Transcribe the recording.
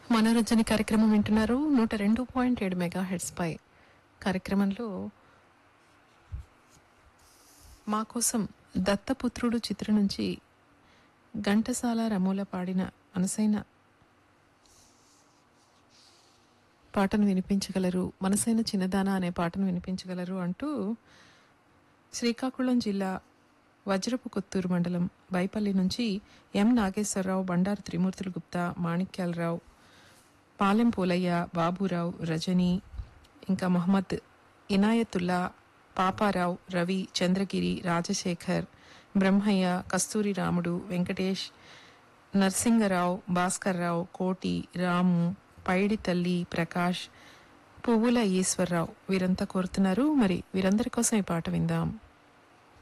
మనోరంజన కార్యక్రమం వింటున్నారు నూట రెండు పాయింట్ ఏడు మెగా హెడ్స్ పై కార్యక్రమంలో మా కోసం దత్తపుత్రుడు చిత్రం నుంచి ఘంటసాల రమూల పాడిన మనసైన పాటను వినిపించగలరు మనసైన చిన్నదాన అనే పాటను వినిపించగలరు అంటూ శ్రీకాకుళం జిల్లా వజ్రపు కొత్తూరు మండలం బైపల్లి నుంచి ఎం నాగేశ్వరరావు బండారు త్రిమూర్తులు గుప్తా మాణిక్యాలరావు పాలెం పోలయ్య బాబురావు రజని ఇంకా మహమ్మద్ ఇనాయతుల్లా పాపారావు రవి చంద్రగిరి రాజశేఖర్ బ్రహ్మయ్య కస్తూరి రాముడు వెంకటేష్ నరసింగరావు భాస్కర్రావు కోటి రాము పైడి తల్లి ప్రకాష్ పువ్వుల ఈశ్వరరావు వీరంతా కోరుతున్నారు మరి వీరందరి కోసం ఈ పాట విందాం